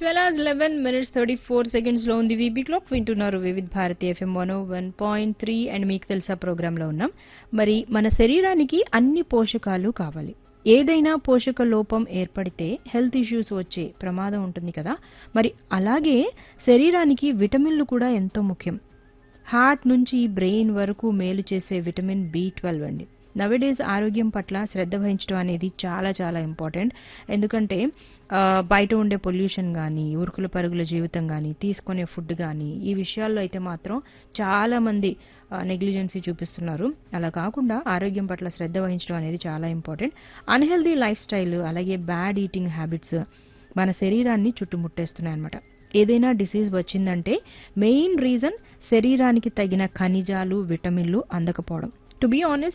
twelve hours eleven minutes thirty four seconds లో ఉంది VB clock వింటున్నారు Vividh Bharati FM one one point three and మీకు తెలుసా ప్రోగ్రామ్ లో ఉన్నాం మరి మన శరీరానికి అన్ని పోషకాలు కావాలి ఏదైనా పోషక లోపం ఏర్పడితే హెల్త్ ఇష్యూస్ వచ్చే ప్రమాదం ఉంటుంది కదా మరి అలాగే శరీరానికి విటమిన్లు కూడా ఎంతో ముఖ్యం హార్ట్ నుంచి బ్రెయిన్ వరకు మేలు చేసే విటమిన్ బి ట్వెల్వ్ అండి నవడేస్ ఆరోగ్యం పట్ల శ్రద్ధ వహించడం అనేది చాలా చాలా ఇంపార్టెంట్ ఎందుకంటే ఆ, బయట ఉండే పొల్యూషన్ కానీ ఉరుకుల పరుగుల జీవితం కానీ తీసుకునే ఫుడ్ కానీ ఈ విషయాల్లో అయితే మాత్రం చాలా మంది నెగ్లిజెన్సీ చూపిస్తున్నారు అలా కాకుండా ఆరోగ్యం పట్ల శ్రద్ధ వహించడం అనేది చాలా ఇంపార్టెంట్ అన్హెల్దీ లైఫ్ స్టైల్ అలాగే బ్యాడ్ ఈటింగ్ హ్యాబిట్స్ మన శరీరాన్ని చుట్టుముట్టేస్తున్నాయి అనమాట ఏదైనా డిసీజ్ వచ్చిందంటే మెయిన్ రీజన్ శరీరానికి తగిన ఖనిజాలు విటమిన్లు అందకపోవడం టు బీ ఆనెస్ట్